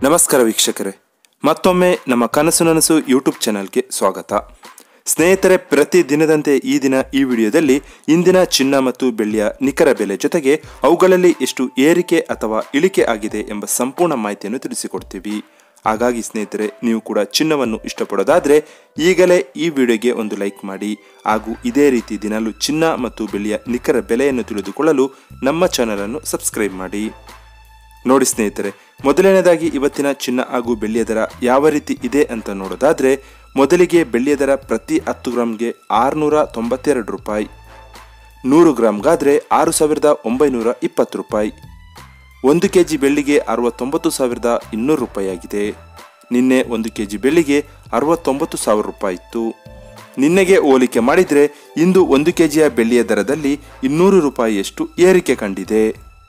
ನಮಸ್ಕಾರ ವೀಕ್ಷಕರೇ ಮತ್ತೊಮ್ಮೆ ನಮ್ಮ ಕನಸು ನನಸು ಯೂಟ್ಯೂಬ್ ಚಾನಲ್ಗೆ ಸ್ವಾಗತ ಸ್ನೇಹಿತರೆ ಪ್ರತಿ ದಿನದಂತೆ ಈ ದಿನ ಈ ವಿಡಿಯೋದಲ್ಲಿ ಇಂದಿನ ಚಿನ್ನ ಮತ್ತು ಬೆಳ್ಳಿಯ ನಿಖರ ಬೆಲೆ ಜೊತೆಗೆ ಅವುಗಳಲ್ಲಿ ಎಷ್ಟು ಏರಿಕೆ ಅಥವಾ ಇಳಿಕೆ ಆಗಿದೆ ಎಂಬ ಸಂಪೂರ್ಣ ಮಾಹಿತಿಯನ್ನು ತಿಳಿಸಿಕೊಡ್ತೀವಿ ಹಾಗಾಗಿ ಸ್ನೇಹಿತರೆ ನೀವು ಕೂಡ ಚಿನ್ನವನ್ನು ಇಷ್ಟಪಡೋದಾದ್ರೆ ಈಗಲೇ ಈ ವಿಡಿಯೋಗೆ ಒಂದು ಲೈಕ್ ಮಾಡಿ ಹಾಗೂ ಇದೇ ರೀತಿ ದಿನಾಲು ಚಿನ್ನ ಮತ್ತು ಬೆಳ್ಳಿಯ ನಿಖರ ಬೆಲೆಯನ್ನು ತಿಳಿದುಕೊಳ್ಳಲು ನಮ್ಮ ಚಾನಲನ್ನು ಸಬ್ಸ್ಕ್ರೈಬ್ ಮಾಡಿ ನೋಡಿ ಸ್ನೇಹಿತರೆ ಮೊದಲನೇದಾಗಿ ಇವತ್ತಿನ ಚಿನ್ನ ಹಾಗೂ ಬೆಳ್ಳಿಯ ದರ ಯಾವ ರೀತಿ ಇದೆ ಅಂತ ನೋಡೋದಾದ್ರೆ ಮೊದಲಿಗೆ ಬೆಳ್ಳಿಯ ದರ ಪ್ರತಿ ಹತ್ತು ಗ್ರಾಮ್ಗೆ ಆರುನೂರ ತೊಂಬತ್ತೆರಡು ರೂಪಾಯಿ ನೂರು ಗ್ರಾಮ್ಗಾದ್ರೆ ಆರು ಸಾವಿರದ ಒಂಬೈನೂರ ಇಪ್ಪತ್ತು ರೂಪಾಯಿ ಒಂದು ಕೆ ಜಿ ಬೆಳ್ಳಿಗೆ ಅರವತ್ತೊಂಬತ್ತು ಸಾವಿರದ ಇನ್ನೂರು ರೂಪಾಯಿ ಆಗಿದೆ ನಿನ್ನೆ ಒಂದು ಕೆ ಜಿ ಬೆಳ್ಳಿಗೆ ಅರವತ್ತೊಂಬತ್ತು ಸಾವಿರ ರೂಪಾಯಿ ಇತ್ತು ನಿನ್ನೆಗೆ ಹೋಲಿಕೆ ಮಾಡಿದರೆ ಇಂದು ಒಂದು ಕೆ ಜಿಯ ಬೆಳ್ಳಿಯ ದರದಲ್ಲಿ ಇನ್ನೂರು ರೂಪಾಯಿಯಷ್ಟು ಏರಿಕೆ ಕಂಡಿದೆ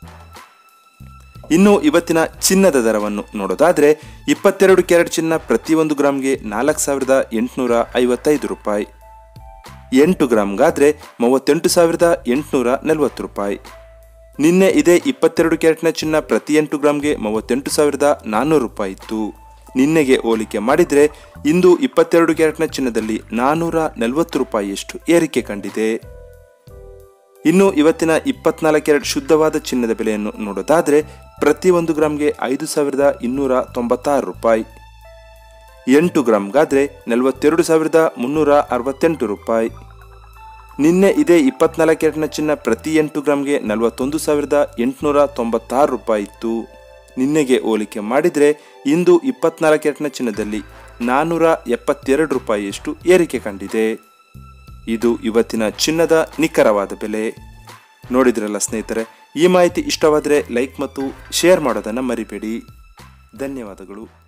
ಇನ್ನು ಇವತ್ತಿನ ಚಿನ್ನದ ದರವನ್ನು ನೋಡೋದಾದ್ರೆ ಇಪ್ಪತ್ತೆರಡು ಕ್ಯಾರೆಟ್ ಚಿನ್ನ ಪ್ರತಿಯೊಂದು ಗ್ರಾಮ್ಗೆ ನಾಲ್ಕು ಸಾವಿರದ ಎಂಟುನೂರ ಐವತ್ತೈದು ರೂಪಾಯಿ ಎಂಟು ಗ್ರಾಮ್ಗಾದ್ರೆ ಮೂವತ್ತೆಂಟು ಸಾವಿರದ ಎಂಟುನೂರ ನಲವತ್ತು ರೂಪಾಯಿ ನಿನ್ನೆ ಇದೇ ಇಪ್ಪತ್ತೆರಡು ಕ್ಯಾರೆಟ್ನ ಚಿನ್ನ ಪ್ರತಿ ಎಂಟು ಗ್ರಾಮ್ಗೆ ಮೂವತ್ತೆಂಟು ಸಾವಿರದ ನಾನ್ನೂರು ರೂಪಾಯಿ ಇತ್ತು ನಿನ್ನೆಗೆ ಹೋಲಿಕೆ ಮಾಡಿದರೆ ಇಂದು ಇಪ್ಪತ್ತೆರಡು ಕ್ಯಾರೆಟ್ನ ಚಿನ್ನದಲ್ಲಿ ನಾನ್ನೂರ ನಲವತ್ತು ರೂಪಾಯಿಯಷ್ಟು ಏರಿಕೆ ಕಂಡಿದೆ ಇನ್ನು ಇವತ್ತಿನ ಇಪ್ಪತ್ನಾಲ್ಕು ಕ್ಯಾರೆಟ್ ಶುದ್ಧವಾದ ಚಿನ್ನದ ಬೆಲೆಯನ್ನು ನೋಡೋದಾದ್ರೆ ಪ್ರತಿ ಒಂದು ಗ್ರಾಮ್ಗೆ ಐದು ಸಾವಿರದ ಇನ್ನೂರ ತೊಂಬತ್ತಾರು ರೂಪಾಯಿ ಎಂಟು ಗ್ರಾಮ್ಗಾದ್ರೆ ನಲವತ್ತೆರಡು ಸಾವಿರದ ಮುನ್ನೂರ ಅರವತ್ತೆಂಟು ರೂಪಾಯಿ ನಿನ್ನೆ ಇದೇ ಇಪ್ಪತ್ನಾಲ್ಕು ಕ್ಯಾರೆಟ್ನ ಚಿನ್ನ ಪ್ರತಿ ಎಂಟು ಗ್ರಾಮ್ಗೆ ನಲವತ್ತೊಂದು ಸಾವಿರದ ಎಂಟುನೂರ ತೊಂಬತ್ತಾರು ರೂಪಾಯಿ ಇತ್ತು ನಿನ್ನೆಗೆ ಹೋಲಿಕೆ ಮಾಡಿದರೆ ಇಂದು ಇಪ್ಪತ್ನಾಲ್ಕು ಕ್ಯಾರೆಟ್ನ ಚಿನ್ನದಲ್ಲಿ ನಾನ್ನೂರ ಎಪ್ಪತ್ತೆರಡು ರೂಪಾಯಿಯಷ್ಟು ಏರಿಕೆ ಕಂಡಿದೆ ಇದು ಇವತ್ತಿನ ಚಿನ್ನದ ನಿಖರವಾದ ಬೆಲೆ ನೋಡಿದ್ರಲ್ಲ ಸ್ನೇಹಿತರೆ ಈ ಮಾಹಿತಿ ಇಷ್ಟವಾದರೆ ಲೈಕ್ ಮತ್ತು ಶೇರ್ ಮಾಡೋದನ್ನು ಮರಿಬೇಡಿ ಧನ್ಯವಾದಗಳು